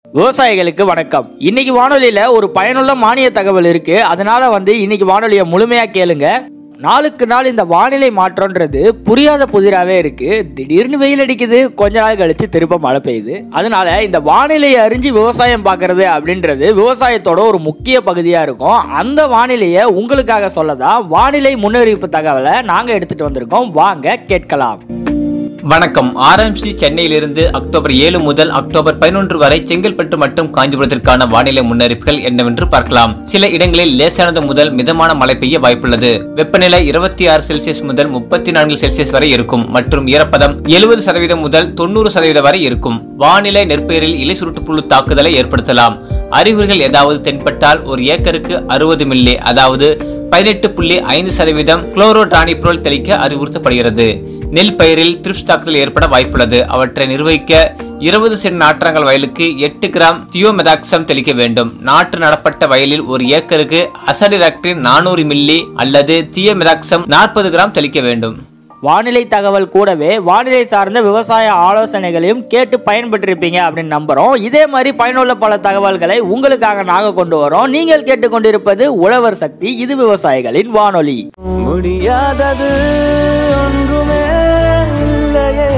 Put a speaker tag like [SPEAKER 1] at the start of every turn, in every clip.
[SPEAKER 1] விவசாயிகளுக்கு வணக்கம் இன்னைக்கு வானொலியில ஒரு பயனுள்ள மானிய தகவல் இருக்கு அதனால வந்து இன்னைக்கு வானொலியை முழுமையா கேளுங்க நாளுக்கு நாள் இந்த வானிலை மாற்றம்ன்றது புரியாத புதிராவே இருக்கு திடீர்னு வெயில் அடிக்குது கொஞ்ச நாள் கழிச்சு திரும்ப மழை பெய்யுது அதனால இந்த வானிலையை அறிஞ்சு விவசாயம் பார்க்கறது அப்படின்றது விவசாயத்தோட ஒரு முக்கிய பகுதியா இருக்கும் அந்த வானிலையை உங்களுக்காக சொல்லதான் வானிலை முன்னறிவிப்பு தகவலை நாங்க எடுத்துட்டு வந்திருக்கோம் வாங்க கேட்கலாம்
[SPEAKER 2] வணக்கம் ஆர்எம்சி சென்னையிலிருந்து அக்டோபர் ஏழு முதல் அக்டோபர் பதினொன்று வரை செங்கல்பட்டு மற்றும் காஞ்சிபுரத்திற்கான வானிலை முன்னறிப்புகள் என்னவென்று பார்க்கலாம் சில இடங்களில் லேசானது முதல் மிதமான மழை பெய்ய வாய்ப்புள்ளது வெப்பநிலை இருபத்தி ஆறு செல்சியஸ் முதல் முப்பத்தி நான்கு செல்சியஸ் வரை இருக்கும் மற்றும் ஈரப்பதம் எழுபது சதவீதம் முதல் தொண்ணூறு சதவீதம் வரை இருக்கும் வானிலை நெற்பயிரில் இலை சுருட்டு புழு தாக்குதலை ஏற்படுத்தலாம் அறிகுறிகள் ஏதாவது தென்பட்டால் ஒரு ஏக்கருக்கு அறுபது மில்லி அதாவது பதினெட்டு புள்ளி ஐந்து சதவீதம் குளோரோடானிப்ரோல் தெளிக்க அறிவுறுத்தப்படுகிறது நெல் பயிரில் த்ரிப்ஸ் தாக்குதல் ஏற்பட வாய்ப்புள்ளது அவற்றை நிர்வகிக்க இருபது சென்ட் நாற்றங்கள் வயலுக்கு எட்டு கிராம் தியோமெதாக்சம் தெளிக்க வேண்டும் நாற்று நடப்பட்ட வயலில் ஒரு ஏக்கருக்கு அசடிராக்டின் நானூறு மில்லி அல்லது தியோமெதாக்சம் நாற்பது கிராம் தெளிக்க வேண்டும்
[SPEAKER 1] வானிலை தகவல் கூடவே வானிலை சார்ந்த விவசாய ஆலோசனைகளையும் கேட்டு பயன்பெற்றிருப்பீங்க அப்படின்னு நம்புறோம் இதே மாதிரி பயனுள்ள பல தகவல்களை உங்களுக்காக நாங்க கொண்டு வரோம் நீங்கள் கேட்டுக்கொண்டிருப்பது உழவர் சக்தி இது விவசாயிகளின் வானொலி
[SPEAKER 3] முடியாதது ஒன்றுமே இல்லையே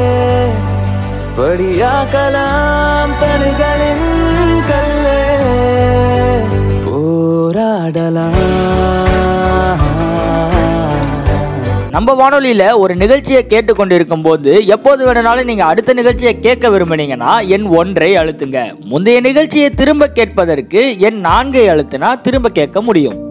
[SPEAKER 3] படியாக்கலாம் தடைகளின் கல்லே போராடலாம்
[SPEAKER 1] நம்ம வானொலியில ஒரு நிகழ்ச்சியை கேட்டுக்கொண்டிருக்கும் போது எப்போது வேணும்னாலும் நீங்க அடுத்த நிகழ்ச்சியை கேட்க விரும்புனீங்கன்னா எண் ஒன்றை அழுத்துங்க முந்தைய நிகழ்ச்சியை திரும்ப கேட்பதற்கு எண் நான்கை அழுத்தினா திரும்ப கேட்க முடியும்